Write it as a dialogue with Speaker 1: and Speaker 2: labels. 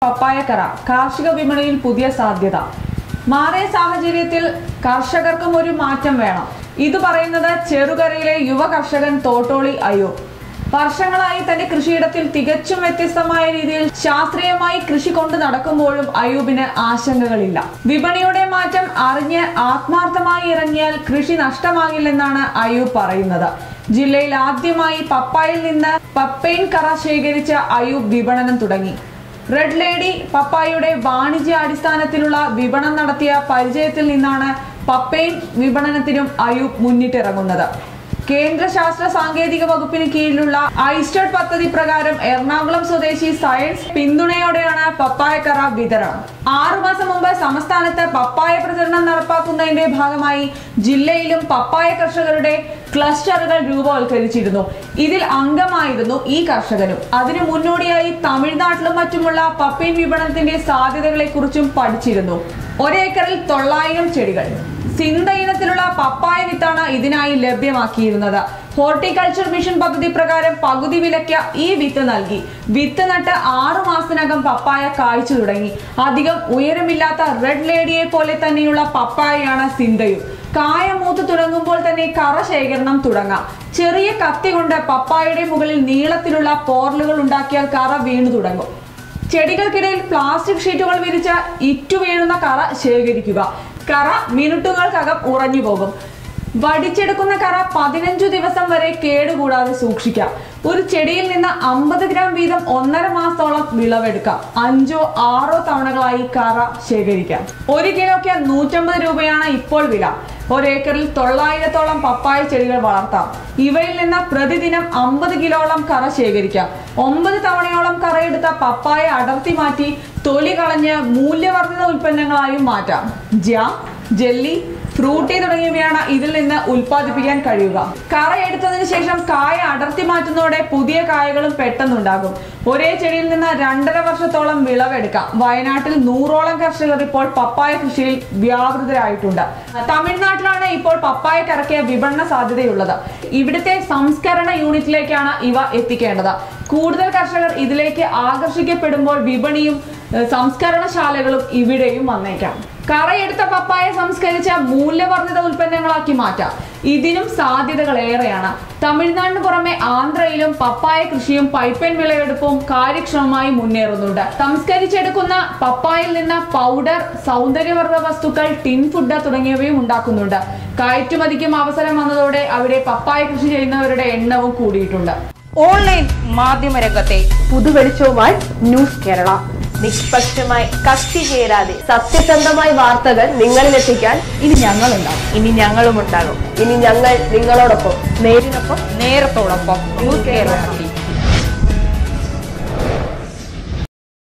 Speaker 1: പപ്പായക്കറ കാർഷിക വിപണിയിൽ പുതിയ സാധ്യത മാറിയ സാഹചര്യത്തിൽ കർഷകർക്കും ഒരു മാറ്റം വേണം ഇത് പറയുന്നത് ചെറുകരയിലെ യുവ കർഷകൻ തോട്ടോളി അയ്യൂർ വർഷങ്ങളായി തന്റെ കൃഷിയിടത്തിൽ തികച്ചും വ്യത്യസ്തമായ രീതിയിൽ ശാസ്ത്രീയമായി കൃഷി കൊണ്ട് നടക്കുമ്പോഴും അയൂബിന് ആശങ്കകളില്ല വിപണിയുടെ മാറ്റം അറിഞ്ഞ് ആത്മാർത്ഥമായി ഇറങ്ങിയാൽ കൃഷി നഷ്ടമാകില്ലെന്നാണ് അയൂബ് പറയുന്നത് ജില്ലയിൽ ആദ്യമായി പപ്പായിൽ നിന്ന് പപ്പൈൻ കറ ശേഖരിച്ച അയൂബ് വിപണനം തുടങ്ങി റെഡ് ലേഡി പപ്പായയുടെ വാണിജ്യ അടിസ്ഥാനത്തിലുള്ള വിപണനം നടത്തിയ പരിചയത്തിൽ നിന്നാണ് പപ്പൈൻ വിപണനത്തിനും അയൂബ് മുന്നിട്ടിറങ്ങുന്നത് കേന്ദ്ര ശാസ്ത്ര സാങ്കേതിക വകുപ്പിന് കീഴിലുള്ള ഐസ്റ്റഡ് പദ്ധതി പ്രകാരം എറണാകുളം സ്വദേശി സയൻസ് പിന്തുണയോടെയാണ് പപ്പായക്കറ വിതരണം ആറുമാസം മുമ്പ് സംസ്ഥാനത്ത് പപ്പായ പ്രചരണം നടപ്പാക്കുന്നതിന്റെ ഭാഗമായി ജില്ലയിലും പപ്പായ കർഷകരുടെ ക്ലസ്റ്ററുകൾ രൂപവൽക്കരിച്ചിരുന്നു ഇതിൽ അംഗമായിരുന്നു ഈ കർഷകനും അതിനു മുന്നോടിയായി തമിഴ്നാട്ടിലും മറ്റുമുള്ള പപ്പീൻ വിപണനത്തിന്റെ സാധ്യതകളെ കുറിച്ചും പഠിച്ചിരുന്നു ഒരേക്കറിൽ തൊള്ളായിരം ചെടികൾ സിന്ധ ഇനത്തിലുള്ള പപ്പായ വിത്താണ് ഇതിനായി ലഭ്യമാക്കിയിരുന്നത് ഹോർട്ടിക്കൾച്ചർ മിഷൻ പദ്ധതി പ്രകാരം പകുതി വിലയ്ക്ക് ഈ വിത്ത് നൽകി വിത്ത് നട്ട് ആറു മാസത്തിനകം പപ്പായ കായ്ച്ചു തുടങ്ങി അധികം ഉയരമില്ലാത്ത റെഡ് ലേഡിയെ പോലെ തന്നെയുള്ള പപ്പായയാണ് സിന്ധയും കായ മൂത്ത് തുടങ്ങുമ്പോൾ തന്നെ കറ ശേഖരണം തുടങ്ങാം ചെറിയ കത്തി കൊണ്ട് പപ്പായയുടെ മുകളിൽ നീളത്തിലുള്ള പോർലുകൾ ഉണ്ടാക്കിയാൽ കറ വീണു തുടങ്ങും ചെടികൾക്കിടയിൽ പ്ലാസ്റ്റിക് ഷീറ്റുകൾ വിരിച്ച ഇറ്റു വീഴുന്ന കറ ശേഖരിക്കുക കറ മിനിറ്റുകൾക്കകം ഉറഞ്ഞു പോകും വടിച്ചെടുക്കുന്ന കറ പതിനഞ്ചു ദിവസം വരെ കേടുകൂടാതെ സൂക്ഷിക്കാം ഒരു ചെടിയിൽ നിന്ന് അമ്പത് ഗ്രാം വീതം ഒന്നര മാസത്തോളം വിളവെടുക്കാം അഞ്ചോ ആറോ തവണകളായി കറ ശേഖരിക്കാം ഒരു കിലോയ്ക്ക് നൂറ്റമ്പത് രൂപയാണ് ഇപ്പോൾ വില ഒരേക്കറിൽ തൊള്ളായിരത്തോളം പപ്പായ ചെടികൾ വളർത്താം ഇവയിൽ നിന്ന് പ്രതിദിനം അമ്പത് കിലോളം കറ ശേഖരിക്കാം ഒമ്പത് തവണയോളം കറയെടുത്ത പപ്പായ അടർത്തി മാറ്റി തൊലി കളഞ്ഞ് മൂല്യവർദ്ധിത ഉൽപ്പന്നങ്ങളായും മാറ്റാം ജാം ജെല്ലി ഫ്രൂട്ടി തുടങ്ങിയവയാണ് ഇതിൽ നിന്ന് ഉൽപ്പാദിപ്പിക്കാൻ കഴിയുക കറ എടുത്തതിന് ശേഷം കായ അടർത്തി മാറ്റുന്നതോടെ പുതിയ കായകളും പെട്ടെന്നുണ്ടാകും ഒരേ ചെടിയിൽ നിന്ന് രണ്ടര വർഷത്തോളം വിളവെടുക്കാം വയനാട്ടിൽ നൂറോളം കർഷകർ ഇപ്പോൾ പപ്പായ കൃഷിയിൽ വ്യാപൃതരായിട്ടുണ്ട് തമിഴ്നാട്ടിലാണ് ഇപ്പോൾ പപ്പായ കറക്കിയ വിപണന സാധ്യതയുള്ളത് ഇവിടുത്തെ സംസ്കരണ യൂണിറ്റിലേക്കാണ് ഇവ എത്തിക്കേണ്ടത് കൂടുതൽ കർഷകർ ഇതിലേക്ക് ആകർഷിക്കപ്പെടുമ്പോൾ വിപണിയും ഏഹ്, സംസ്കരണശാലകളും ഇവിടെയും വന്നേക്കാം കറയെടുത്ത പപ്പായ സംസ്കരിച്ച മൂല്യവർദ്ധിത ഉൽപ്പന്നങ്ങളാക്കി മാറ്റാം ഇതിനും സാധ്യതകൾ ഏറെയാണ് തമിഴ്നാടിന് പുറമെ ആന്ധ്രയിലും പപ്പായ കൃഷിയും പൈപ്പൻ വിളവെടുപ്പും കാര്യക്ഷമമായി മുന്നേറുന്നുണ്ട് സംസ്കരിച്ചെടുക്കുന്ന പപ്പായയിൽ നിന്ന് പൗഡർ സൗന്ദര്യവർദ്ധ വസ്തുക്കൾ ടിൻ ഫുഡ് തുടങ്ങിയവയും ഉണ്ടാക്കുന്നുണ്ട് കയറ്റുമതിക്കും അവസരം വന്നതോടെ അവിടെ പപ്പായ കൃഷി ചെയ്യുന്നവരുടെ എണ്ണവും കൂടിയിട്ടുണ്ട്
Speaker 2: ഓൺലൈൻ മാധ്യമ രംഗത്തെ
Speaker 3: പുതുവെളിച്ചവുമായി ന്യൂസ് കേരള
Speaker 2: നിഷ്പക്ഷമായി കത്തി ചേരാതെ
Speaker 3: സത്യസന്ധമായ വാർത്തകൾ നിങ്ങളിലെത്തിക്കാൻ
Speaker 2: ഇനി ഞങ്ങളുണ്ടാവും ഇനി ഞങ്ങളും ഉണ്ടാകും
Speaker 3: ഇനി ഞങ്ങൾ നിങ്ങളോടൊപ്പം
Speaker 2: നേരിനൊപ്പം നേരത്തോടൊപ്പം ന്യൂസ് കേരള